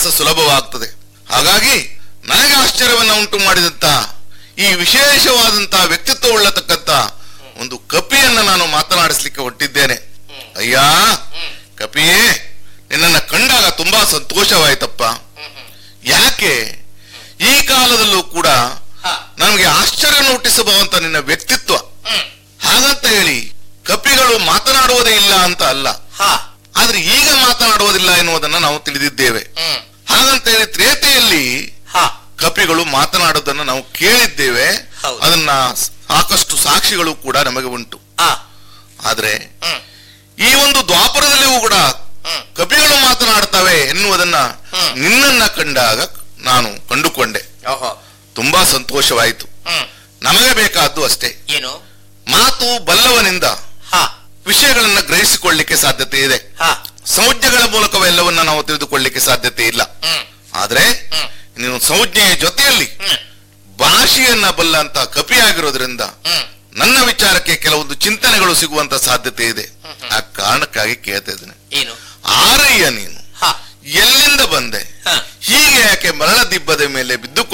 ವಿಕಾಸ ಸುಲಭವಾಗ್ತದೆ ಹಾಗಾಗಿ ನನಗೆ ಆಶ್ಚರ್ಯವನ್ನ ಉಂಟು ಮಾಡಿದಂತ ಈ ವಿಶೇಷವಾದಂತಹ ವ್ಯಕ್ತಿತ್ವ ಉಳ್ಳತಕ್ಕಂತ ಒಂದು ಕಪಿಯನ್ನ ನಾನು ಮಾತನಾಡಿಸ್ಲಿಕ್ಕೆ ಹೊಟ್ಟಿದ್ದೇನೆ ಅಯ್ಯ ಕಪಿಯೇ ನಿನ್ನನ್ನ ಕಂಡಾಗ ತುಂಬಾ ಸಂತೋಷವಾಯ್ತಪ್ಪ ಯಾಕೆ ಈ ಕಾಲದಲ್ಲೂ ಕೂಡ ಹಾ ನನಗೆ ಆಶ್ಚರ್ಯ ಹುಟ್ಟಿಸಬಹುವಂತ ನಿನ್ನ ವ್ಯಕ್ತಿತ್ವ ಹ್ಮ್ ಹಾಗಂತ ಹೇಳಿ ಕಪಿಗಳು ಮಾತನಾಡುವುದೇ ಇಲ್ಲ ಅಂತ ಅಲ್ಲ ಹಾ ಆದ್ರೆ ಈಗ ಮಾತನಾಡುವುದಿಲ್ಲ ಎನ್ನುವುದನ್ನ ನಾವು ತಿಳಿದಿದ್ದೇವೆ ಹ್ಮ್ ಹಾಗಂತ ಹೇಳಿ ತ್ರೇತೆಯಲ್ಲಿ ಹಾ ಕಪಿಗಳು ಮಾತನಾಡುವುದನ್ನು ನಾವು ಕೇಳಿದ್ದೇವೆ ಹೌದು. ಅದನ್ನ ಸಾಕಷ್ಟು ಸಾಕ್ಷಿಗಳು ಕೂಡ ನಮಗೆ ಉಂಟು ಹಾ ಆದ್ರೆ ಹ್ಮ್ ಈ ಒಂದು ದ್ವಾಪರದಲ್ಲಿಯೂ ಕೂಡ ಹ್ಮ್ ಕಪಿಗಳು ಮಾತನಾಡ್ತವೆ ಎನ್ನುವುದನ್ನ ಹ್ಮ್. ನಿನ್ನನ್ನ ಕಂಡಾಗ ನಾನು ಕಂಡುಕೊಂಡೆ ಓಹೋ ತುಂಬಾ ಸಂತೋಷವಾಯಿತು ಹ್ಮ್ ನಮಗೆ ಬೇಕಾದ್ದು ಅಷ್ಟೇ ಏನು ಮಾತು ಬಲ್ಲವನಿಂದ ಹಾ ವಿಷಯಗಳನ್ನ ಗ್ರಹಿಸಿಕೊಳ್ಳಿಕ್ಕೆ ಸಾಧ್ಯತೆ ಇದೆ ಹಾ ಸಂಜ್ಞೆಗಳ ಮೂಲಕವೆಲ್ಲವನ್ನ ನಾವು ತಿಳಿದುಕೊಳ್ಳಿಕ್ಕೆ ಸಾಧ್ಯತೆ ಇಲ್ಲ ಹ್ಮ್ ಆದ್ರೆ ಹ್ಮ್ ನೀನು ಸಂಜ್ಞೆಯ ಜೊತೆಯಲ್ಲಿ ಹ್ಮ್ ಭಾಷೆಯನ್ನ ಬಲ್ಲಂತ ಕಪಿಯಾಗಿರೋದ್ರಿಂದ ಹ್ಮ್ ನನ್ನ ವಿಚಾರಕ್ಕೆ ಕೆಲವೊಂದು ಚಿಂತನೆಗಳು ಸಿಗುವಂತ ಸಾಧ್ಯತೆ ಇದೆ ಆ ಕಾರಣಕ್ಕಾಗಿ ಕೇಳ್ತಾ ಇದ್ದೇನೆ ಏನು ಆರಯ್ಯ ನೀನು ಹಾ ಎಲ್ಲಿಂದ ಬಂದೆ ಹಾ ಹೀಗೆ ಯಾಕೆ ಮರಳ ದಿಬ್ಬದ ಮೇಲೆ ಬಿದ್ದುಕೊಂಡು